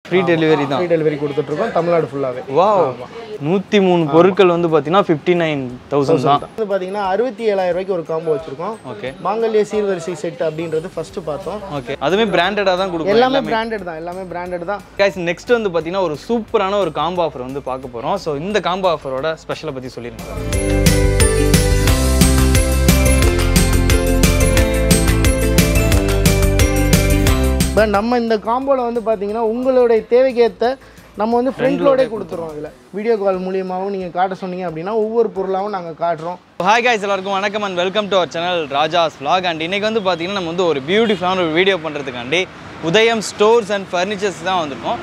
Free delivery தான் free delivery கொடுத்துட்ருக்கோம் தமிழ்நாடு ஃபுல்லாகவே வாவ் நூற்றி மூணு பொருட்கள் வந்து பார்த்தீங்கன்னா ஃபிஃப்டி நைன் தௌசண்ட் தான் வந்து பார்த்தீங்கன்னா அறுபத்தி ஏழாயிரம் ரூபாய்க்கு ஒரு காம்போ வச்சிருக்கோம் ஓகே மாங்கல்ய சீர்வரிசை செட் அப்படின்றது ஃபர்ஸ்ட் பார்த்தோம் ஓகே அதுவுமே பிராண்டடாக தான் கொடுக்கும் எல்லாமே பிராண்டட் தான் எல்லாமே பிராண்டட் தான் கைஸ் நெக்ஸ்ட் வந்து பார்த்தீங்கன்னா ஒரு சூப்பரான ஒரு காம்போ ஆஃபர் வந்து பார்க்க போகிறோம் ஸோ இந்த காம்போ ஆஃபரோட ஸ்பெஷலை பற்றி சொல்லிடுங்க சார் பட் நம்ம இந்த காம்போவில் வந்து பார்த்தீங்கன்னா உங்களுடைய தேவைக்கேற்ற நம்ம வந்து ஃப்ரண்ட் லோடே கொடுத்துருவோம் இதில் வீடியோ கால் மூலியமாகவும் நீங்கள் காட்ட சொன்னீங்க அப்படின்னா ஒவ்வொரு பொருளாகவும் நாங்கள் காட்டுறோம் ஹாய் guys எல்லாருக்கும் வணக்கம் and welcome to our channel Raja's vlog and இன்னைக்கு வந்து பார்த்தீங்கன்னா நம்ம வந்து ஒரு பியூட்டிஃபுல்லான ஒரு வீடியோ பண்ணுறதுக்காண்டி உதயம் ஸ்டோர்ஸ் அண்ட் ஃபர்னிச்சர்ஸ் தான் வந்திருக்கோம்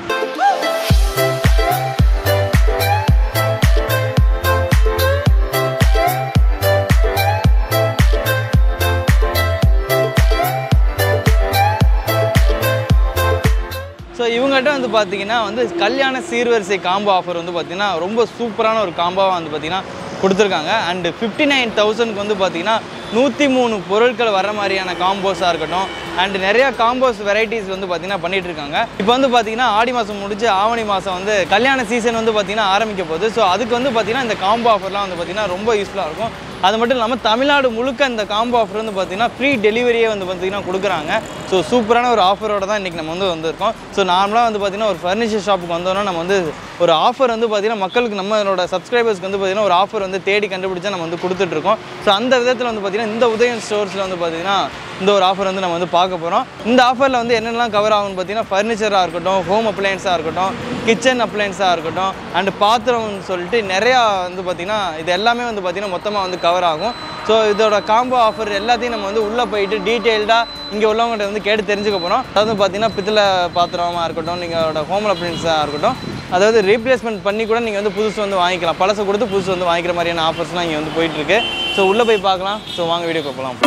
ஸோ இவங்ககிட்ட வந்து பார்த்தீங்கன்னா வந்து கல்யாண சீர்வரிசை காம்போ ஆஃபர் வந்து பார்த்தீங்கன்னா ரொம்ப சூப்பரான ஒரு காம்போவாக வந்து பார்த்தீங்கன்னா கொடுத்துருக்காங்க அண்டு ஃபிஃப்டி நைன் தௌசண்ட்க்கு வந்து பார்த்தீங்கன்னா நூற்றி மூணு பொருட்கள் வர மாதிரியான காம்போஸாக இருக்கட்டும் அண்ட் நிறைய காம்போஸ் வெரைட்டிஸ் வந்து பார்த்தீங்கன்னா பண்ணிட்டு இருக்காங்க இப்போ வந்து பார்த்தீங்கன்னா ஆடி மாதம் முடிஞ்சு ஆவணி மாதம் வந்து கல்யாண சீசன் வந்து பார்த்தீங்கன்னா ஆரம்பிக்க போகுது ஸோ அதுக்கு வந்து பார்த்தீங்கன்னா இந்த காம்போ ஆஃபர்லாம் வந்து பார்த்தீங்கன்னா ரொம்ப யூஸ்ஃபுல்லாக இருக்கும் அது மட்டும் இல்லாமல் தமிழ்நாடு முழுக்க இந்த காம்போ ஆஃபர் வந்து பார்த்தீங்கன்னா ஃப்ரீ டெலிவரியே வந்து பார்த்தீங்கன்னா கொடுக்குறாங்க ஸோ சூப்பரான ஒரு ஆஃபரோட தான் இன்றைக்கி நம்ம வந்து வந்திருக்கோம் ஸோ நார்மலாக வந்து பார்த்தீங்கன்னா ஒரு ஃபர்னிச்சர் ஷாப்புக்கு வந்தோம்னா நம்ம வந்து ஒரு ஆஃபர் வந்து பார்த்தீங்கன்னா மக்களுக்கு நம்மளோட சப்ஸ்கிரைபர்ஸ்க்கு வந்து பார்த்தீங்கன்னா ஒரு ஆஃபர் வந்து தேடி கண்டுபிடிச்சா நம்ம வந்து கொடுத்துட்ருக்கோம் ஸோ அந்த விதத்தில் வந்து பார்த்தீங்கன்னா இந்த உதயம் ஸ்டோர்ஸில் வந்து பார்த்தீங்கன்னா இந்த ஒரு ஆஃபர் வந்து நம்ம வந்து பார்க்க போகிறோம் இந்த ஆஃபரில் வந்து என்னென்னலாம் கவர் ஆகும்னு பார்த்தீங்கன்னா ஃபர்னிச்சராக இருக்கட்டும் ஹோம் அப்ளையன்ஸாக இருக்கட்டும் கிச்சன் அப்ளையன்ஸாக இருக்கட்டும் அண்ட் பாத்திரம்னு சொல்லிட்டு நிறையா வந்து பார்த்திங்கன்னா இது எல்லாமே வந்து பார்த்திங்கன்னா மொத்தமாக வந்து கவர் ஆகும் ஸோ இதோட காம்போ ஆஃபர் எல்லாத்தையும் நம்ம வந்து உள்ளே போயிட்டு டீட்டெயில்டாக இங்கே உள்ளவங்கள்ட்ட வந்து கேட்டு தெரிஞ்சுக்க போகிறோம் அதாவது பார்த்தீங்கன்னா பித்தளை பாத்திரமாக இருக்கட்டும் நீங்களோட ஹோம் அப்ளையன்ஸாக இருக்கட்டும் அதாவது ரீப்ளேஸ்மெண்ட் பண்ணி கூட நீங்கள் வந்து புதுசு வந்து வாங்கிக்கலாம் பழசை கொடுத்து புதுசு வந்து வாங்கிக்கிற மாதிரியான ஆஃபர்ஸ்லாம் இங்கே வந்து போயிட்டுருக்கு ஸோ உள்ளே போய் பார்க்கலாம் ஸோ வாங்க வீடியோ போகலாம்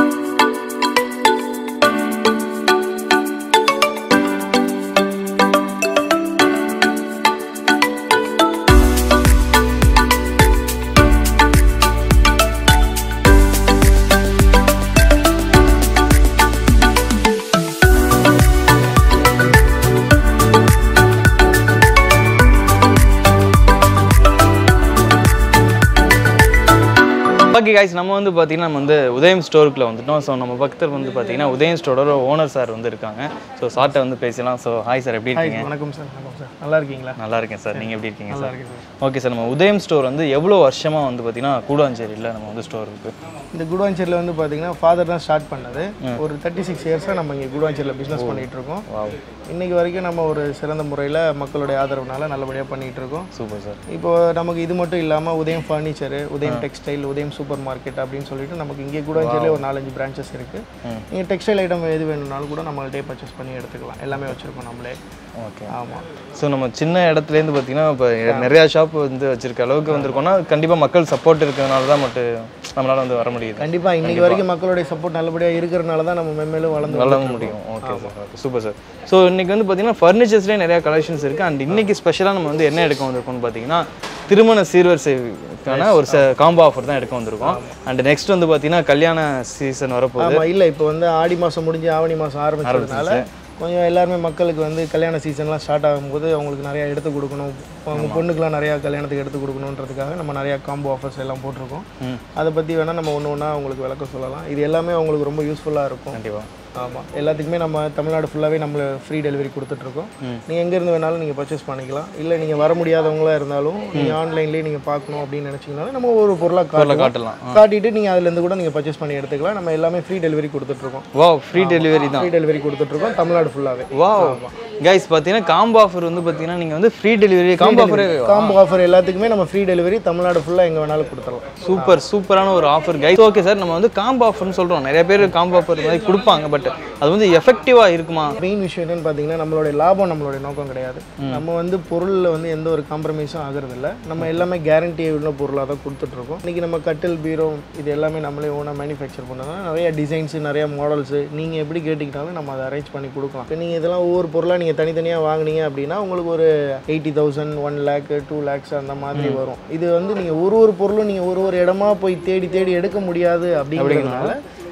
ஓகே guys நம்ம வந்து பார்த்தீங்கன்னா நம்ம வந்து உதயம் ஸ்டோருக்குள்ள வந்துட்டோம் ஸோ நம்ம பக்கத்தில் வந்து பார்த்தீங்கன்னா உதயம் ஸ்டோரோட ஓனர் சார் வந்து இருக்காங்க ஸோ சார்ட்ட வந்து பேசலாம் ஸோ ஹாய் சார் எப்படி இருக்கீங்க வணக்கம் சார் வணக்கம் சார் நல்லா இருக்கீங்களா நல்லா இருக்கேன் சார் நீங்கள் எப்படி இருக்கீங்க சார் இருக்கேன் ஓகே சார் நம்ம உதயம் ஸ்டோர் வந்து எவ்வளோ வருஷமாக வந்து பார்த்தீங்கன்னா கூடாஞ்சேரியில் நம்ம வந்து ஸ்டோர் இருக்குது இந்த குடுவாஞ்சேரியில் வந்து பார்த்தீங்கன்னா ஃபாதர் தான் ஸ்டார்ட் பண்ணது ஒரு தேர்ட்டி சிக்ஸ் இயர்ஸாக நம்ம இங்கே குடுவாஞ்சேரியில் பிஸ்னஸ் பண்ணிகிட்டு இருக்கோம் வாவ் இன்னைக்கு வரைக்கும் நம்ம ஒரு சிறந்த முறையில் மக்களுடைய ஆதரவுனால நல்லபடியாக பண்ணிகிட்டு இருக்கோம் சூப்பர் சார் இப்போ நமக்கு இது மட்டும் இல்லாமல் உதயம் ஃபர்னிச்சரு உதயம் டெக்ஸ்டைல் உதயம் சூப்பர் மார்க்கெட் அப்படின்னு சொல்லிட்டு நமக்கு இங்கே குடுவாஞ்சேரியிலே ஒரு நாலஞ்சு பிரான்ச்சஸ் இருக்குது நீங்கள் டெக்ஸ்டைல் ஐட்டம் எது வேணும்னாலும் கூட நம்மள்டே பர்ச்சேஸ் பண்ணி எடுத்துக்கலாம் எல்லாமே வச்சுருக்கோம் நம்மளே ஓகே ஆமாம் ஸோ நம்ம சின்ன இடத்துலேருந்து பார்த்தீங்கன்னா இப்போ நிறையா ஷாப் வந்து வச்சிருக்க அளவுக்கு வந்திருக்கோம்னா கண்டிப்பாக மக்கள் சப்போர்ட் இருக்கிறதுனால தான் மட்டும் நம்மளால் வந்து வர முடியுது கண்டிப்பாக இன்னைக்கு வரைக்கும் மக்களுடைய சப்போர்ட் நல்லபடியாக இருக்கிறனால தான் நம்ம மென்மேலும் வளர்ந்து வளர முடியும் okay sir okay super sir so இன்னைக்கு வந்து பார்த்தீங்கன்னா ஃபர்னிச்சர்ஸ்லேயே நிறைய கலெக்ஷன்ஸ் இருக்குது அண்ட் இன்னைக்கு ஸ்பெஷலாக நம்ம வந்து என்ன எடுக்க வந்திருக்கோம்னு பார்த்தீங்கன்னா திருமண சீர்வரிசைக்கான ஒரு காம்போ ஆஃபர் தான் எடுக்க வந்திருக்கோம் அண்ட் நெக்ஸ்ட் வந்து பார்த்தீங்கன்னா கல்யாண சீசன் வரப்போகுது ஆமாம் இல்லை இப்போ வந்து ஆடி மாதம் முடிஞ்சு ஆவணி மாதம் ஆரம்பிச்சதுனால கொஞ்சம் எல்லாருமே மக்களுக்கு வந்து கல்யாண சீசன்லாம் ஸ்டார்ட் ஆகும்போது அவங்களுக்கு நிறையா எடுத்து கொடுக்கணும் அவங்க பொண்ணுக்கெலாம் நிறையா கல்யாணத்துக்கு எடுத்து கொடுக்கணுன்றதுக்காக நம்ம நிறையா காம்போ ஆஃபர்ஸ் எல்லாம் போட்டிருக்கோம் ம். அதை பற்றி வேணால் நம்ம ஒன்று ஒன்றா அவங்களுக்கு விளக்கம் சொல்லலாம் இது எல்லாமே அவங்களுக்கு ரொம்ப யூஸ்ஃபுல்லாக இருக்கும் கண்டிப்பாக ஆமாம் எல்லாத்துக்குமே நம்ம தமிழ்நாடு ஃபுல்லாகவே நம்ம ஃப்ரீ டெலிவரி கொடுத்துட்ருக்கோம் நீங்கள் எங்கேருந்து வேணாலும் நீங்கள் பர்ச்சேஸ் பண்ணிக்கலாம் இல்லை நீங்கள் வர முடியாதவங்களா இருந்தாலும் நீங்கள் ஆன்லைன்லேயே நீங்கள் பார்க்கணும் அப்படின்னு நினச்சிங்கனாலும் நம்ம ஒரு பொருளாக பொருளை காட்டலாம் காட்டலாம் காட்டிட்டு நீங்கள் அதுலேருந்து கூட நீங்கள் பர்ச்சேஸ் பண்ணி எடுத்துக்கலாம் நம்ம எல்லாமே ஃப்ரீ டெலிவரி கொடுத்துட்ருக்கோம் வா ஃப்ரீ டெலிவரி தான் ஃப்ரீ டெலிவரி கொடுத்துட்ருக்கோம் தமிழ்நாடு ஃபுல்லாகவே வா கைஸ் பார்த்தீங்கன்னா காம்போ ஆஃபர் வந்து பார்த்தீங்கன்னா நீங்கள் வந்து free delivery combo offer combo offer எல்லாத்துக்குமே நம்ம ஃப்ரீ டெலிவரி தமிழ்நாடு ஃபுல்லாக எங்கே வேணாலும் கொடுத்துடலாம் சூப்பர் சூப்பரான ஒரு ஆஃபர் கைஸ் ஓகே சார் நம்ம வந்து காம்போ ஆஃபர்னு சொல்கிறோம் நிறைய பேர் காம்போ ஆஃபர் மாதிரி கொடுப்பாங்க பட் அது வந்து எஃபெக்டிவாக இருக்குமா மெயின் விஷயம் என்னன்னு பார்த்தீங்கன்னா நம்மளுடைய லாபம் நம்மளுடைய நோக்கம் கிடையாது நம்ம வந்து பொருளில் வந்து எந்த ஒரு காம்ப்ரமைஸும் ஆகிறது இல்ல நம்ம எல்லாமே கேரண்டி உள்ள பொருளாக தான் கொடுத்துட்ருக்கோம் இன்றைக்கி நம்ம கட்டில் பீரோ இது எல்லாமே நம்மளே ஓனாக மேனுஃபேக்சர் பண்ணதுனால நிறைய டிசைன்ஸு நிறைய மாடல்ஸு நீங்கள் எப்படி கேட்டுக்கிட்டாலும் நம்ம அதை அரேஞ்ச் பண்ணி கொடுக்கலாம் இப்போ நீங்கள் இதெல்லாம் ஒவ்வொரு பொருளாக நீங்கள் தனித்தனியாக வாங்குனீங்க அப்படின்னா உங்களுக்கு ஒரு eighty thousand one lakh two lakhs அந்த மாதிரி வரும் இது வந்து நீங்கள் ஒரு ஒரு பொருளும் நீங்கள் ஒரு ஒரு இடமா போய் தேடி தேடி எடுக்க முடியாது அப்படிங்கிறதுனால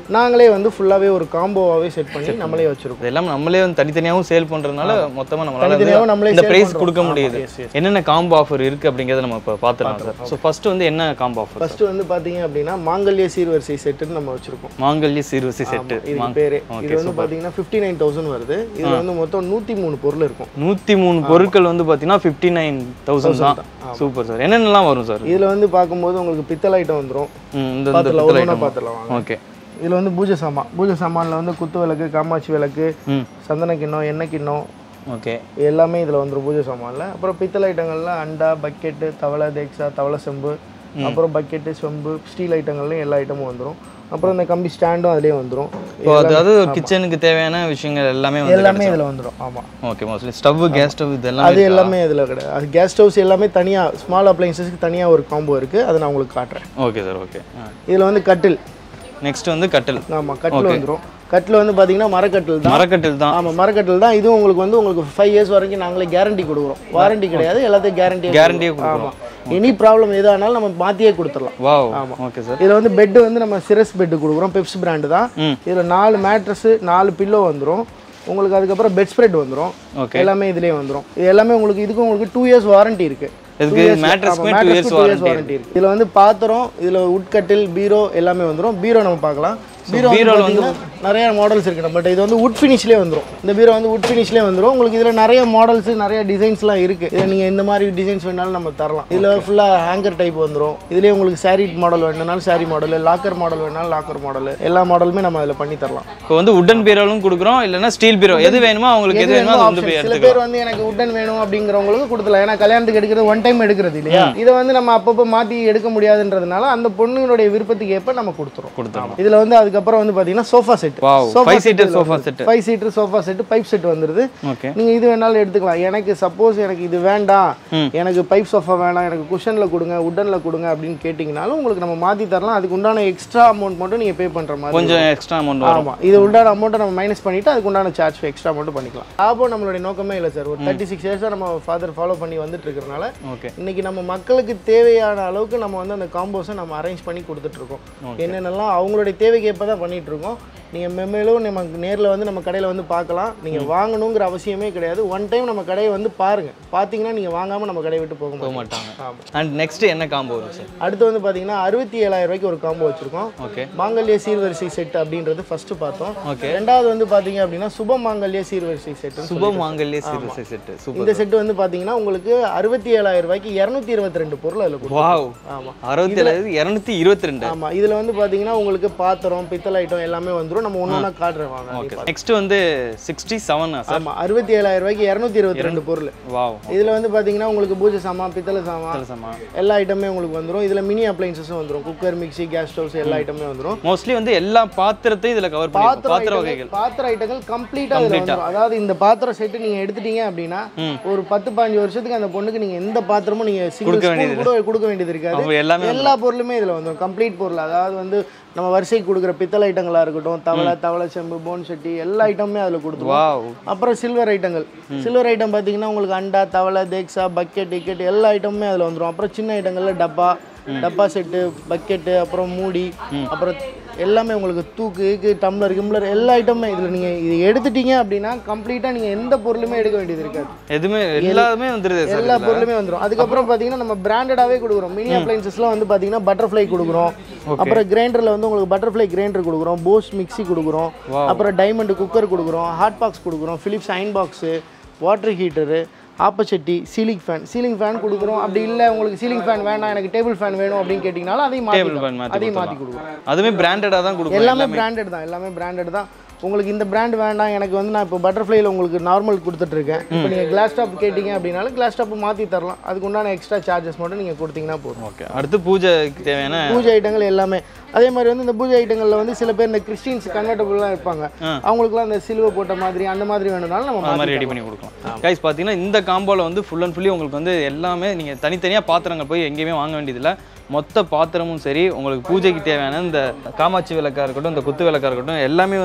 நாங்களே வந்து ஃபுல்லாகவே ஒரு காம்போவாகவே செட் பண்ணி நம்மளே வச்சுருக்கோம் இது எல்லாம் நம்மளே வந்து தனித்தனியாகவும் சேல் பண்றதுனால மொத்தமா நம்மளால தனித்தனியாவும் வந்து நம்மளே இந்த sale பிரைஸ் பண்றோம். கொடுக்க ஆமா, முடியுது yes, yes. என்னென்ன காம்போ ஆஃபர் இருக்கு அப்படிங்கறத நம்ம இப்போ பார்த்துக்கலாம் சார் ஸோ ஃபர்ஸ்ட் வந்து என்ன காம்போ ஆஃபர் ஃபர்ஸ்ட் வந்து பார்த்தீங்க அப்படின்னா மாங்கல்ய சீர்வரிசை செட்டுன்னு நம்ம வச்சுருக்கோம் மாங்கல்ய சீர்வரிசை செட்டு இது பேரு இது வந்து பார்த்தீங்கன்னா ஃபிஃப்டி நைன் தௌசண்ட் வருது இதுல வந்து மொத்தம் நூற்றி மூணு பொருள் இருக்கும் நூத்தி மூணு பொருட்கள் வந்து பாத்தீங்கன்னா ஃபிஃப்டி நைன் தௌசண்ட் தான் சூப்பர் சார் என்னென்னலாம் வரும் சார் இதுல வந்து பார்க்கும்போது உங்களுக்கு பித்தளை ஐட்டம் வந்துரும் ம், இந்த இந்த பார்த்துலாம் பித்தளை ஒவ்வொன்றா item. பார்த்துலாம் வாங்க ஓகே இதுல வந்து பூஜை சாமான் பூஜை சாமான்ல வந்து குத்து விளக்கு காமாட்சி விளக்கு ம் சந்தன கிண்ணம் எண்ணெய் கிண்ணம் ஓகே இது எல்லாமே இதில் வந்துடும் பூஜை சாமான்ல அப்புறம் பித்தளை ஐட்டங்கள்ல அண்டா பக்கெட்டு தவளை தேக்ஸா தவளை செம்பு அப்புறம் பக்கெட்டு செம்பு ஸ்டீல் ஐட்டங்கள்லையும் எல்லா ஐட்டமும் வந்துடும் அப்புறம் இந்த கம்பி ஸ்டாண்டும் அதுலேயே வந்துடும் இப்போ அதாவது கிச்சனுக்கு தேவையான விஷயங்கள் எல்லாமே வந்து எல்லாமே இதில் வந்துடும் ஆமாம் okay mostly stove gas stove இது எல்லாமே அது எல்லாமே இதில் கிடையாது அது கேஸ் ஸ்டவ்ஸ் எல்லாமே தனியாக ஸ்மால் அப்ளைன்சஸ்க்கு தனியாக ஒரு காம்போ இருக்குது அதை நான் உங்களுக்கு காட்டுறேன் ஓகே சார் ஓகே இதில் வந்து கட்டில் நெக்ஸ்ட் வந்து கட்டில் ஆமாம் கட்டில் வந்துடும் கட்டில் வந்து பார்த்தீங்கன்னா மரக்கட்டில் தான் மரக்கட்டில் தான் ஆமாம் மரக்கட்டில் தான் இதுவும் உங்களுக்கு வந்து உங்களுக்கு ஃபைவ் இயர்ஸ் வரைக்கும் நாங்களே கேரண்டி கொடுக்குறோம் வாரண்டி கிடையாது எல்லாத்தையும் கேரண்டி Guarantee ஆமாம் எனி ப்ராப்ளம் எதானாலும் நம்ம மாற்றியே கொடுத்துடலாம் வாவ் ஓகே சார் இதில் வந்து பெட்டு வந்து நம்ம சிரஸ் பெட்டு கொடுக்குறோம் பெப்ஸ் பிராண்டு தான் ம். இதில் நாலு மேட்ரஸு நாலு பில்லோ வந்துடும் உங்களுக்கு அதுக்கப்புறம் பெட் ஸ்ப்ரெட் வந்துடும் ஓகே எல்லாமே இதுலேயே வந்துடும் இது எல்லாமே உங்களுக்கு இதுக்கும் உங்களுக்கு டூ இயர்ஸ் வாரண்டி இருக்கு இதுக்கு மேட்ரஸ்க்குமே டூ இயர்ஸ் வாரண்டி வாரண்டி இருக்கு இதில் வந்து பாத்திரம் இதில் உட்கட்டில் பீரோ எல்லாமே வந்துடும் பீரோ நம்ம பார்க்கலாம் பீரோ பீரோல வந்து பார்த்தீங்கன்னா நிறைய மாடல்ஸ் இருக்கு நம்மகிட்ட இது வந்து உட் ஃபினிஷ்லேயே வந்துடும் இந்த பீரோ வந்து உட் ஃபினிஷ்லேயே வந்துடும் உங்களுக்கு இதில் நிறைய மாடல்ஸ் நிறைய டிசைன்ஸ்லாம் இருக்கு இதில் நீங்கள் இந்த மாதிரி டிசைன்ஸ் வேணாலும் நம்ம தரலாம் இதில் ஃபுல்லாக ஹேங்கர் டைப் வந்துடும் இதுலேயே உங்களுக்கு சாரி மாடல் வேணுனாலும் சாரி மாடல் லாக்கர் மாடல் வேணாலும் லாக்கர் மாடல் எல்லா மாடலுமே நம்ம அதில் பண்ணி தரலாம் இப்போ வந்து உட்டன் பீரோலும் கொடுக்குறோம் இல்லைன்னா ஸ்டீல் பீரோ எது வேணுமோ அவங்களுக்கு எது எது வேணுமோ வேணுமோ அதை வந்து option. போய் சில எடுத்துக்கலாம் பேர் வந்து எனக்கு உடன் வேணும் அப்படிங்கிறவங்களுக்கு கொடுத்துல ஏன்னா கல்யாணத்துக்கு எடுக்கிறது ஒன் டைம் எடுக்கிறது இல்லையா இதை வந்து நம்ம அப்பப்போ மாத்தி எடுக்க முடியாதுன்றதுனால அந்த பொண்ணுங்களுடைய விருப்பத்துக்கு ஏற்ப நம்ம கொடுத்துறோம் கொடுத்துருவோம் இதுல வந்து அதுக்கப்புறம் வந்து பாத்தீங்கன்னா sofa set wow five seater sofa set five seater sofa set pipe set வந்துருது ஓகே நீங்க இது வேணாலும் எடுத்துக்கலாம் எனக்கு சப்போஸ் எனக்கு இது வேண்டாம் எனக்கு பைப் சோஃபா வேணாம் எனக்கு குஷன்ல கொடுங்க உட்டன்ல கொடுங்க அப்படின்னு கேட்டிங்கனாலும் உங்களுக்கு நம்ம மாத்தி தரலாம் அதுக்கு உண்டான எக்ஸ்ட்ரா அமௌண்ட் மட்டும் நீங்க பே பண்ற மாதிரி கொஞ்சம் எக்ஸ்ட்ரா அமௌண்ட் வரும் ஆமா இது உண்டான அமௌண்ட்டை நம்ம மைனஸ் பண்ணிட்டு அதுக்கு உண்டான சார்ஜ் எக்ஸ்ட்ரா மட்டும் பண்ணிக்கலாம் லாபம் நம்மளுடைய நோக்கமே இல்லை சார் ஒரு தேர்ட்டி சிக்ஸ் இயர்ஸாக நம்ம ஃபாதர் ஃபாலோ பண்ணி வந்துட்டு இருக்கிறனால ஓகே இன்னைக்கு நம்ம மக்களுக்கு தேவையான அளவுக்கு நம்ம வந்து அந்த காம்போஸை நம்ம அரேஞ்ச் பண்ணி கொடுத்துட்டு இருக்கோம் என்னென்னலாம் அவங்களுடைய தேவைக்கு ஏற்ப தான் பண்ணிட்டு இருக்கோம் நீங்கள் மெம்மேலும் நம்ம நேரில் வந்து நம்ம கடையில் வந்து பார்க்கலாம் நீங்கள் வாங்கணுங்கிற அவசியமே கிடையாது ஒன் டைம் நம்ம கடையை வந்து பாருங்க பார்த்தீங்கன்னா நீங்கள் வாங்காமல் நம்ம கடையை விட்டு போக போக மாட்டோம் மாட்டாங்க ஆமாம் அண்ட் நெக்ஸ்ட் என்ன காம்போ வரும் சார் அடுத்து வந்து பார்த்தீங்கன்னா அறுபத்தி ஏழாயிரம் ரூபாய்க்கு ஒரு காம்போ வச்சிருக்கோம் ஓகே மாங்கல்ய சீர்வரிசை செட் அப்படின்றது ஃபர்ஸ்ட் பார்த்தோம் ஓகே ரெண்டாவது வந்து பாத்தீங்க அப்படின்னா சுப மாங்கல்ய சீர்வரிசை செட் சுப மாங்கல்ய சிறுசை செட்டு சூப்பர் இந்த செட் வந்து பாத்தீங்கன்னா உங்களுக்கு அறுபத்தி ஏழாயிரம் ரூபாய்க்கு இரநூத்தி இருபத்தி ரெண்டு பொருள் அதில் கொடுக்கும் வாவ் ஆமா அறுபத்தி ஏழாயிரத்தி இரநூத்தி இருபத்தி ரெண்டு ஆமா இதுல வந்து பாத்தீங்கன்னா உங்களுக்கு பாத்திரம் பித்தளை ஐட்டம் எல்லாமே வந்துரும் நம்ம ஒண்ணு ஒண்ணா காட்டுறேன் வாங்க ஓகே நெக்ஸ்ட் வந்து சிக்ஸ்டி செவனா சார் ஆமா அறுபத்தி ஏழாயிரம் ரூபாய்க்கு இரநூத்தி இருபத்தி ரெண்டு பொருள் வாவ் இதுல வந்து பாத்தீங்கன்னா உங்களுக்கு பூஜை சாமான் பித்தளை சாமான் சமா எல்லா ஐட்டமே உங்களுக்கு வந்துரும் இதுல மினி அப்ளைன்சஸும் வந்துரும் குக்கர் மிக்ஸி கேஸ் ஸ்டவ்ஸ் எல்லா ஐட்டமே வந்துரும் மோஸ்ட்லி வந்து எல்லா பாத்திரத்தையும் இதுல கவர் பண்ணி பாத்திர பாத்திர ஐட்டங்கள் வகைகள் பாத்திர ஐட்டங்கள் கம்ப்ளீட்டா இதுல வந்துரும் அதாவது இந்த பாத்திர செட்டு நீங்க எடுத்துட்டீங்க அப்படின்னா ஒரு பத்து பதினஞ்சு வருஷத்துக்கு அந்த பொண்ணுக்கு நீங்க எந்த பாத்திரமும் நீங்க சிங்கிள் கொடுக்க ஸ்பூன் கூட கொடுக்க வேண்டியது இருக்காது அவங்க எல்லாமே எல்லா பொருளுமே இதுல வந்துரும் கம்ப்ளீட் பொருள் அதாவது வந்து நம்ம வரிசைக்கு கொடுக்குற பித்தளை ஐட்டங்களா இருக்கட்டும் தவளை தவளை செம்பு போன் சட்டி எல்லா ஐட்டமுமே அதுல கொடுத்துருவோம் வாவ் அப்புறம் சில்வர் ஐட்டங்கள் சில்வர் ஐட்டம் பார்த்தீங்கன்னா உங்களுக்கு அண்டா தவளை தேக்ஸா பக்கெட் டிக்கெட் எல்லா ஐட்டமுமே அதில் வந்துடும் அப்புறம் சின்ன ஐட்டங்கள்ல டப்பா டப்பா செட்டு பக்கெட்டு அப்புறம் மூடி அப்புறம் எல்லாமே உங்களுக்கு தூக்கு கீக்கு, டம்ளர் கிம்ளர் எல்லா ஐட்டமுமே இதில் நீங்கள் இது எடுத்துட்டீங்க அப்படின்னா கம்ப்ளீட்டாக நீங்கள் எந்த பொருளுமே எடுக்க வேண்டியது இருக்காது எதுவுமே எல்லாமே வந்துருது சார் எல்லா பொருளுமே வந்துடும் அதுக்கப்புறம் பார்த்தீங்கன்னா நம்ம பிராண்டடாகவே கொடுக்குறோம் மினி அப்ளைன்சஸ்லாம் வந்து பார்த்தீங்கன்னா பட்டர்ஃப்ளை கொடுக்குறோம் அப்புறம் கிரைண்டரில் வந்து உங்களுக்கு பட்டர்ஃப்ளை கிரைண்டர் கொடுக்குறோம் போஸ் மிக்ஸி கொடுக்குறோம் அப்புறம் டைமண்ட் குக்கர் கொடுக்குறோம் ஹாட் பாக்ஸ் கொடுக்குறோம் Philips iron box water heater ஆப்பச்சட்டி சீலிங் ஃபேன் சீலிங் ஃபேன் கொடுக்குறோம் அப்படி இல்லை உங்களுக்கு சீலிங் ஃபேன் வேண்டாம் எனக்கு டேபிள் ஃபேன் வேணும் அப்படின்னு கேட்டிங்கனாலும் அதையும் டேபிள் மாற்றி ஃபேன் மாற்றி அதையும் மாற்றி கொடுத்துடலாம் கொடுக்குறோம் அதுவுமே பிராண்டடாக தான் கொடுக்கும் எல்லாமே பிராண்டட் தான் எல்லாமே பிராண்டட் தான் உங்களுக்கு இந்த பிராண்ட் வேண்டாம் எனக்கு வந்து நான் இப்போ பட்டர்ஃப்ளைல உங்களுக்கு நார்மல் கொடுத்துட்ருக்கேன் இப்போ நீங்கள் கிளாஸ் டாப் கேட்டிங்க அப்படின்னாலும் கிளாஸ் டாப் மாற்றி தரலாம் அதுக்கு உண்டான எக்ஸ்ட்ரா சார்ஜஸ் மட்டும் நீங்கள் கொடுத்தீங்கன்னா போதும் ஓகே அடுத்து பூஜைக்கு தேவையான பூஜை ஐட்டங்கள் எல்லாமே அதே மாதிரி வந்து இந்த பூஜை ஐட்டங்களில் வந்து சில பேர் இந்த கிறிஸ்டின்ஸ் கன்வெர்டபுள்லாம் இருப்பாங்க அவங்களுக்குலாம் இந்த சிலுவை போட்ட மாதிரி அந்த மாதிரி வேணும்னாலும் நம்ம அந்த மாதிரி மாற்றி ரெடி பண்ணி கொடுக்கலாம் கைஸ் பார்த்தீங்கன்னா இந்த காம்போவில் வந்து ஃபுல் அண்ட் ஃபுல்லி உங்களுக்கு வந்து எல்லாமே நீங்கள் தனித்தனியாக பாத்திரங்கள் போய் எங்கேயுமே வாங்க வேண்டியதில்லை மொத்த பாத்திரமும் சரி உங்களுக்கு பூஜைக்கு தேவையான இந்த காமாட்சி விளக்காக இருக்கட்டும் இந்த குத்து விளக்காக இருக்கட்டும் எல்லாமே வந்து பார்த்தீங்கன்னா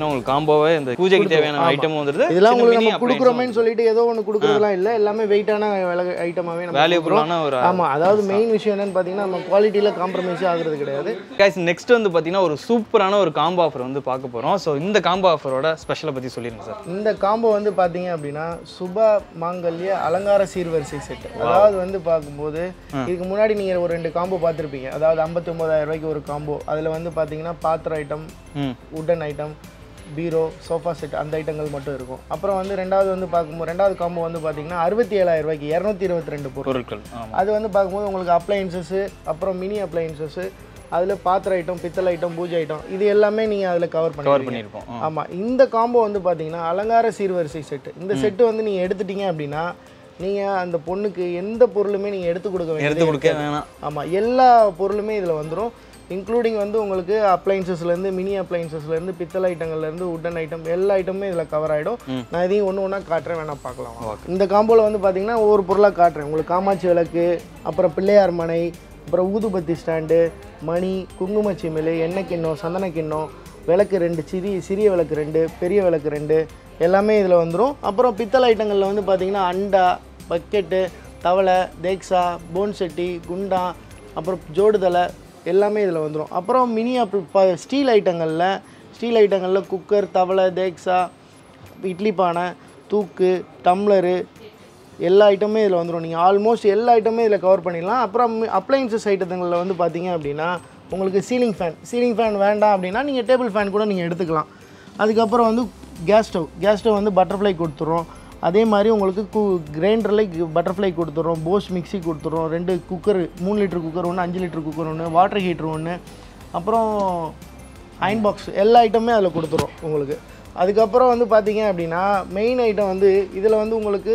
உங்களுக்கு காம்போவே இந்த பூஜைக்கு தேவையான ஐட்டமும் வந்துருது இதெல்லாம் சின்ன உங்களுக்கு mini நம்ம கொடுக்குறோமேன்னு சொல்லிட்டு ஏதோ ஒன்று கொடுக்குறதுலாம் இல்லை எல்லாமே வெயிட்டான ஐட்டமாகவே நம்ம கொடுக்குறோம். வேல்யூபுல்லான ஒரு ஆமாம் அதாவது மெயின் விஷயம் என்னன்னு பார்த்தீங்கன்னா நம்ம குவாலிட்டியில் காம்ப்ரமைஸே ஆகுறது கிடையாது கைஸ் நெக்ஸ்ட் வந்து பார்த்தீங்கன்னா ஒரு சூப்பரான ஒரு காம்போ ஆஃபர் வந்து பார்க்க போகிறோம் ஸோ இந்த காம்போ ஆஃபரோட ஸ்பெஷலை பற்றி சொல்லிடுங்க சார் இந்த காம்போ வந்து பார்த்தீங்க அப்படின்னா சுப மாங்கல்ய அலங்கார சீர்வரிசை செட் அதாவது வந்து பார்க்கும்போது இதுக்கு முன்னாடி நீங்கள் ஒரு ரெண்டு காம்போ பார்த்துருப்பீங்க அதாவது ஐம்பத்தி ரூபாய்க்கு ஒரு காம்போ அதில் வந்து பார்த்தீங்கன்னா பாத்திர ஐட்டம் ம் wooden item bureau sofa set அந்த ஐட்டங்கள் மட்டும் இருக்கும் அப்புறம் வந்து ரெண்டாவது வந்து பார்க்கும்போது ரெண்டாவது காம்போ வந்து பார்த்தீங்கன்னா அறுபத்தி ஏழாயிரம் ரூபாய்க்கு இரநூத்தி இருபத்தி ரெண்டு பொருள் பொருட்கள் ஆமாம் அது வந்து பார்க்கும்போது உங்களுக்கு அப்ளையன்சஸ்ஸு அப்புறம் மினி அப்ளையன்சஸ்ஸு அதில் பாத்திர ஐட்டம் பித்தளை ஐட்டம் பூஜை ஐட்டம் இது எல்லாமே நீங்கள் அதில் கவர் கவர் பண்ணி பண்ணியிருப்போம் ஆ. ஆமாம் இந்த காம்போ வந்து பார்த்தீங்கன்னா அலங்கார சீர்வரிசை செட்டு இந்த செட்டு வந்து நீங்கள் எடுத்துட்டீங்க அப்படின்னா நீங்கள் அந்த பொண்ணுக்கு எந்த பொருளுமே நீங்கள் எடுத்து கொடுக்க எடுத்து வேண்டியது கொடுக்க வேணாம் ஆமாம் எல்லா பொருளுமே இதில் வந்துடும் இன்க்ளூடிங் வந்து உங்களுக்கு அப்ளைன்சஸ்லேருந்து மினி அப்ளைன்சஸ்லேருந்து பித்தளை ஐட்டங்கள்லேருந்து உட்டன் ஐட்டம் எல்லா ஐட்டமுமே இதில் கவர் ஆகிடும் நான் இதையும் ஒன்று ஒன்றா காட்டுறேன் வேணா பார்க்கலாம் வாங்க. இந்த காம்போவில் வந்து பார்த்தீங்கன்னா ஒவ்வொரு பொருளாக காட்டுறேன் உங்களுக்கு காமாட்சி விளக்கு அப்புறம் பிள்ளையார் மனை அப்புறம் ஊதுபத்தி ஸ்டாண்டு மணி குங்கும சிமிழ் எண்ணெய் கிண்ணம் சந்தன கிண்ணம் விளக்கு ரெண்டு சிறிய சிறிய விளக்கு ரெண்டு பெரிய விளக்கு ரெண்டு எல்லாமே இதில் வந்துடும் அப்புறம் பித்தளை ஐட்டங்களில் வந்து பார்த்தீங்கன்னா அண்டா பக்கெட்டு தவளை தேக்ஸா போன் செட்டி குண்டா அப்புறம் ஜோடுதலை எல்லாமே இதில் வந்துடும் அப்புறம் மினி அப்ப ஸ்டீல் ஐட்டங்களில் ஸ்டீல் ஐட்டங்களில் குக்கர் தவளை தேக்ஸா இட்லி பானை தூக்கு டம்ளரு எல்லா ஐட்டமே இதில் வந்துடும் நீங்கள் ஆல்மோஸ்ட் எல்லா ஐட்டமே இதில் கவர் பண்ணிடலாம் அப்புறம் அப்ளைன்சஸ் ஐட்டங்களில் வந்து பார்த்தீங்க அப்படின்னா உங்களுக்கு சீலிங் ஃபேன் சீலிங் ஃபேன் வேண்டாம் அப்படின்னா நீங்கள் டேபிள் ஃபேன் கூட நீங்கள் எடுத்துக்கலாம் அதுக்கப்புறம் வந்து கேஸ் ஸ்டவ் கேஸ் ஸ்டவ் வந்து பட்டர்ஃப்ளை கொடுத்துரும் அதே மாதிரி உங்களுக்கு கு கிரைண்டரில் பட்டர்ஃப்ளை கொடுத்துறோம் போஸ் மிக்ஸி கொடுத்துறோம் ரெண்டு குக்கர் மூணு லிட்டர் குக்கர் ஒன்று அஞ்சு லிட்டர் குக்கர் ஒன்று வாட்டர் ஹீட்டர் ஒன்று அப்புறம் அயன் பாக்ஸ் எல்லா ஐட்டமே அதில் கொடுத்துரும் உங்களுக்கு அதுக்கப்புறம் வந்து பார்த்தீங்க அப்படின்னா மெயின் ஐட்டம் வந்து இதில் வந்து உங்களுக்கு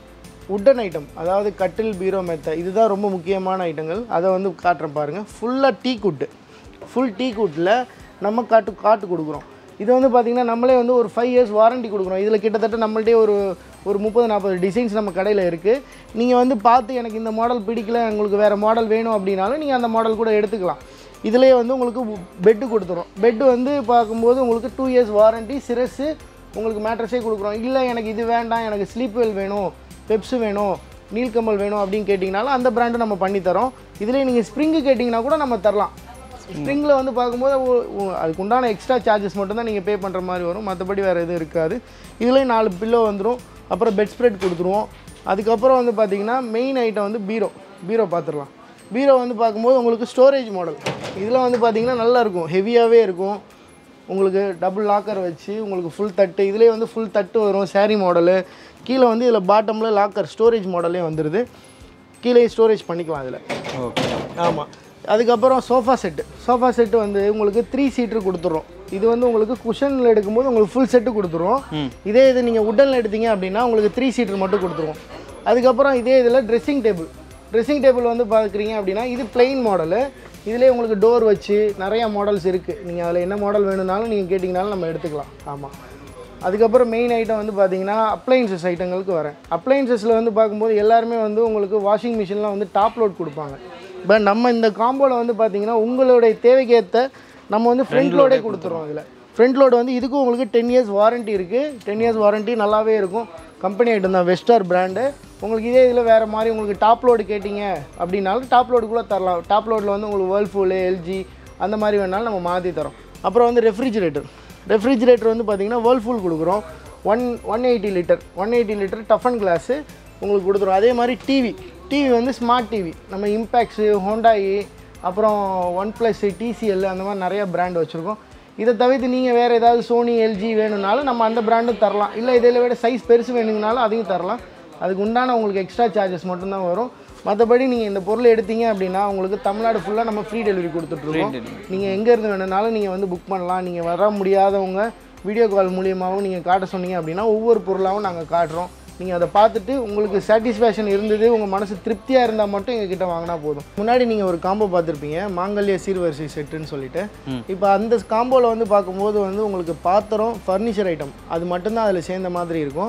உட்டன் ஐட்டம் அதாவது கட்டில் பீரோ மெத்த இதுதான் ரொம்ப முக்கியமான ஐட்டங்கள் அதை வந்து காட்டுறேன் பாருங்கள் ஃபுல்லாக டீ குட்டு ஃபுல் டீ குட்டில் நம்ம காட்டு காட்டு கொடுக்குறோம் இது வந்து பார்த்திங்கன்னா நம்மளே வந்து ஒரு ஃபைவ் இயர்ஸ் வாரண்டி கொடுக்குறோம் இதில் கிட்டத்தட்ட நம்மள்ட்டே ஒரு ஒரு முப்பது நாற்பது டிசைன்ஸ் நம்ம கடையில் இருக்குது நீங்கள் வந்து பார்த்து எனக்கு இந்த மாடல் பிடிக்கல உங்களுக்கு வேறு மாடல் வேணும் அப்படின்னாலும் நீங்கள் அந்த மாடல் கூட எடுத்துக்கலாம் இதுலேயே வந்து உங்களுக்கு பெட்டு கொடுத்துரும் பெட்டு வந்து பார்க்கும்போது உங்களுக்கு டூ இயர்ஸ் வாரண்டி சிரஸு உங்களுக்கு மேட்ரஸே கொடுக்குறோம் இல்லை எனக்கு இது வேண்டாம் எனக்கு ஸ்லீப் வெல் வேணும் பெப்ஸு வேணும் நீல்கமல் வேணும் அப்படின்னு கேட்டிங்கனாலும் அந்த பிராண்டு நம்ம பண்ணி தரோம் இதுலேயே நீங்கள் ஸ்ப்ரிங்கு கேட்டிங்கன்னா கூட நம்ம தரலாம் ஸ்ப்ரிங்கில் வந்து பார்க்கும்போது ஒ- ஒ- அதுக்கு உண்டான எக்ஸ்ட்ரா சார்ஜஸ் மட்டும்தான் நீங்கள் பே பண்ணுற மாதிரி வரும் மற்றபடி வேறு எதுவும் இருக்காது இதுலேயும் நாலு பில்லோ வந்துடும் அப்புறம் பெட் ஸ்ப்ரெட் கொடுத்துருவோம் அதுக்கப்புறம் வந்து பார்த்தீங்கன்னா மெயின் ஐட்டம் வந்து பீரோ பீரோ பார்த்துடலாம் பீரோ வந்து பார்க்கும்போது உங்களுக்கு ஸ்டோரேஜ் மாடல் இதில் வந்து பார்த்தீங்கன்னா நல்லா இருக்கும் ஹெவியாகவே இருக்கும் உங்களுக்கு டபுள் லாக்கர் வச்சு உங்களுக்கு ஃபுல் தட்டு இதுலேயே வந்து ஃபுல் தட்டு வரும் saree மாடலு கீழே வந்து இதில் பாட்டமில் லாக்கர் ஸ்டோரேஜ் மாடலே வந்துடுது கீழே ஸ்டோரேஜ் பண்ணிக்கலாம் இதில் ஓகே ஆமாம் அதுக்கப்புறம் சோஃபா செட்டு சோஃபா செட்டு வந்து உங்களுக்கு த்ரீ சீட்ரு கொடுத்துரும் இது வந்து உங்களுக்கு குஷனில் எடுக்கும்போது உங்களுக்கு ஃபுல் செட்டு கொடுத்துரும் இதே இது நீங்கள் உட்டனில் எடுத்தீங்க அப்படின்னா உங்களுக்கு த்ரீ சீட்டர் மட்டும் கொடுத்துருவோம் அதுக்கப்புறம் இதே இதில் ட்ரெஸ்ஸிங் டேபிள் ட்ரெஸ்ஸிங் டேபிள் வந்து பார்க்குறீங்க அப்படின்னா இது பிளெயின் மாடலு இதுலேயே உங்களுக்கு டோர் வச்சு நிறையா மாடல்ஸ் இருக்குது நீங்கள் அதில் என்ன மாடல் வேணும்னாலும் நீங்கள் கேட்டிங்கனாலும் நம்ம எடுத்துக்கலாம் ஆமாம் அதுக்கப்புறம் மெயின் ஐட்டம் வந்து பார்த்தீங்கன்னா அப்ளைன்சஸ் ஐட்டங்களுக்கு வரேன் அப்ளைன்சஸில் வந்து பார்க்கும்போது எல்லாருமே வந்து உங்களுக்கு வாஷிங் மிஷின்லாம் வந்து டாப் லோட் கொடுப்பாங்க பட் நம்ம இந்த காம்போவில் வந்து பார்த்தீங்கன்னா உங்களுடைய தேவைக்கேற்ற நம்ம வந்து ஃப்ரண்ட் லோடே கொடுத்துருவோம் இதில் ஃப்ரண்ட் லோடு வந்து இதுக்கும் உங்களுக்கு டென் இயர்ஸ் வாரண்டி இருக்குது டென் இயர்ஸ் வாரண்டி நல்லாவே இருக்கும் கம்பெனி ஐட்டம் தான் வெஸ்டார் பிராண்டு உங்களுக்கு இதே இதில் வேறு மாதிரி உங்களுக்கு டாப் லோடு கேட்டிங்க அப்படின்னாலும் டாப் லோடு கூட தரலாம் டாப் லோடில் வந்து உங்களுக்கு வேர்ல்ஃபூலு எல்ஜி அந்த மாதிரி வேணாலும் நம்ம மாற்றி தரோம் அப்புறம் வந்து ரெஃப்ரிஜிரேட்டர் ரெஃப்ரிஜிரேட்டர் வந்து பார்த்தீங்கன்னா வேர்ல்ஃபூல் கொடுக்குறோம் one one eighty litre one eighty litre டஃபன் கிளாஸு உங்களுக்கு கொடுத்துரும் அதே மாதிரி டிவி டிவி வந்து ஸ்மார்ட் டிவி நம்ம இம்பேக்ஸு ஹோண்டாயி அப்புறம் ஒன் ப்ளஸ் டிசிஎல் அந்த மாதிரி நிறைய பிராண்ட் வச்சுருக்கோம் இதை தவிர்த்து நீங்கள் வேறு ஏதாவது சோனி எல்ஜி வேணும்னாலும் நம்ம அந்த பிராண்டும் தரலாம் இல்லை இதில் விட சைஸ் பெருசு வேணுங்கனாலும் அதையும் தரலாம் அதுக்கு உண்டான உங்களுக்கு எக்ஸ்ட்ரா சார்ஜஸ் மட்டும்தான் வரும் மற்றபடி நீங்கள் இந்த பொருள் எடுத்தீங்க அப்படின்னா உங்களுக்கு தமிழ்நாடு ஃபுல்லாக நம்ம ஃப்ரீ டெலிவரி கொடுத்துட்ருக்கோம் நீங்கள் எங்கேருந்து வேணும்னாலும் நீங்கள் வந்து புக் பண்ணலாம் நீங்கள் வர முடியாதவங்க வீடியோ கால் மூலியமாகவும் நீங்கள் காட்ட சொன்னீங்க அப்படின்னா ஒவ்வொரு பொருளாகவும் நாங்கள் காட்டுறோம் நீங்கள் அதை பார்த்துட்டு உங்களுக்கு சாட்டிஸ்ஃபேக்ஷன் இருந்தது உங்கள் மனசு திருப்தியாக இருந்தால் மட்டும் எங்ககிட்ட வாங்கினா போதும் முன்னாடி நீங்கள் ஒரு காம்போ பார்த்துருப்பீங்க மாங்கல்ய சீர்வரிசை செட்டுன்னு சொல்லிட்டு இப்போ அந்த காம்போவில் வந்து பார்க்கும்போது வந்து உங்களுக்கு பாத்திரம் ஃபர்னிச்சர் ஐட்டம் அது மட்டும்தான் அதில் சேர்ந்த மாதிரி இருக்கும்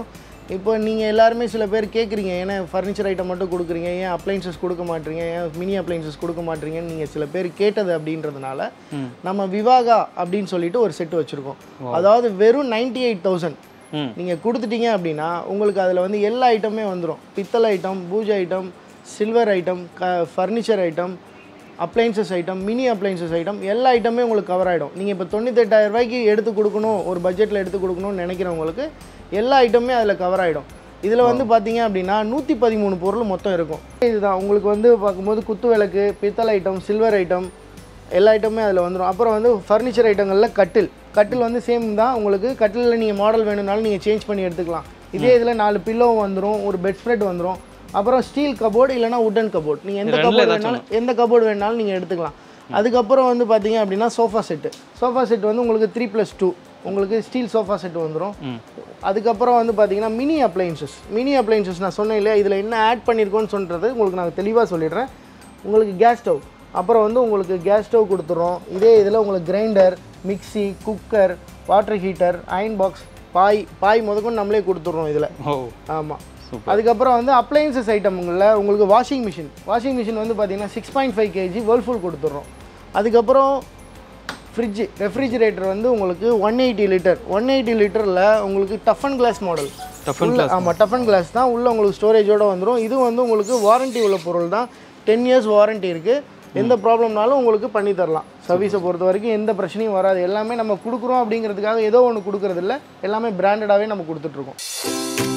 இப்போ நீங்கள் எல்லாருமே சில பேர் கேட்குறீங்க ஏன்னா ஃபர்னிச்சர் ஐட்டம் மட்டும் கொடுக்குறீங்க ஏன் அப்ளைன்சஸ் கொடுக்க மாட்டீங்க ஏன் மினி அப்ளைன்சஸ் கொடுக்க மாட்டீங்கன்னு நீங்கள் சில பேர் கேட்டது அப்படின்றதுனால நம்ம விவாகா அப்படின்னு சொல்லிட்டு ஒரு செட் வச்சுருக்கோம் அதாவது வெறும் நைன்டி எயிட் தௌசண்ட் ம் நீங்கள் கொடுத்துட்டீங்க அப்படின்னா உங்களுக்கு அதில் வந்து எல்லா ஐட்டமே வந்துடும் பித்தளை ஐட்டம் பூஜை ஐட்டம் சில்வர் ஐட்டம் க furniture item appliances item mini appliances item எல்லா ஐட்டமே உங்களுக்கு கவர் ஆகிடும் நீங்கள் இப்போ தொண்ணூத்தெட்டாயிரம் ரூபாய்க்கு எடுத்து கொடுக்கணும் ஒரு பட்ஜெட்டில் எடுத்து கொடுக்கணும்னு நினைக்கிறவங்களுக்கு எல்லா ஐட்டமே அதில் கவர் ஆகிடும் இதில் வந்து பார்த்தீங்க அப்படின்னா நூற்றி பதிமூணு பொருள் மொத்தம் இருக்கும் இதுதான் உங்களுக்கு வந்து பார்க்கும்போது குத்து விளக்கு பித்தளை ஐட்டம் சில்வர் ஐட்டம் எல்லா ஐட்டமே அதில் வந்துடும் அப்புறம் வந்து ஃபர்னிச்சர் ஐட்டங்களில் கட்டில் கட்டில் வந்து சேம் தான் உங்களுக்கு கட்டிலில் நீங்கள் மாடல் வேணும்னாலும் நீங்கள் சேஞ்ச் பண்ணி எடுத்துக்கலாம் இதே இதில் நாலு பில்லோ வந்துடும் ஒரு பெட் ஸ்ப்ரெட் வந்துடும் அப்புறம் ஸ்டீல் கபோர்டு இல்லைனா உட்டன் கபோர்ட் நீங்கள் எந்த ரெண்டுல கபோர்டு வேணாலும் எந்த கபோர்டு வேணாலும் நீங்கள் எடுத்துக்கலாம் அதுக்கப்புறம் வந்து பார்த்தீங்க அப்படின்னா சோஃபா செட்டு சோஃபா செட் வந்து உங்களுக்கு த்ரீ ப்ளஸ் டூ உங்களுக்கு ஸ்டீல் சோஃபா செட் வந்துடும் அதுக்கப்புறம் வந்து பார்த்தீங்கன்னா மினி அப்ளைன்சஸ் மினி அப்ளைன்சஸ் நான் சொன்னேன் இல்லையா இதில் என்ன ஆட் பண்ணியிருக்கோன்னு சொல்கிறது உங்களுக்கு நான் தெளிவாக சொல்லிடுறேன் உங்களுக்கு கேஸ் ஸ்டவ் அப்புறம் வந்து உங்களுக்கு கேஸ் ஸ்டவ் கொடுத்துறோம் இதே இதில் உங்களுக்கு grinder mixie cooker water heater iron box பாய் பாய் முதற்கொண்டு நம்மளே கொடுத்துட்றோம் இதில் ஓ ஆமாம் அதுக்கப்புறம் வந்து அப்ளைன்சஸ் ஐட்டம்களில் உங்களுக்கு வாஷிங் மிஷின் வாஷிங் மிஷின் வந்து பார்த்தீங்கன்னா six point five KG Whirlpool கொடுத்துட்றோம் அதுக்கப்புறம் ஃப்ரிட்ஜு ரெஃப்ரிஜிரேட்டர் வந்து உங்களுக்கு one eighty litre one eighty லிட்டரில் உங்களுக்கு tough and glass model Tough and ஆமாம் டஃப் அண்ட் கிளாஸ் தான் உள்ள உங்களுக்கு ஸ்டோரேஜோட வந்துடும் இது வந்து உங்களுக்கு வாரண்டி உள்ள பொருள் தான் டென் இயர்ஸ் வாரண்டி இருக்குது எந்த ப்ராப்ளம்னாலும் உங்களுக்கு பண்ணி தரலாம் சர்வீஸை பொறுத்த வரைக்கும் எந்த பிரச்சனையும் வராது எல்லாமே நம்ம கொடுக்குறோம் அப்படிங்கிறதுக்காக ஏதோ ஒன்று கொடுக்கறதில்ல எல்லாமே பிராண்டடாகவே நம்ம கொடுத்துட்ருக்கோம்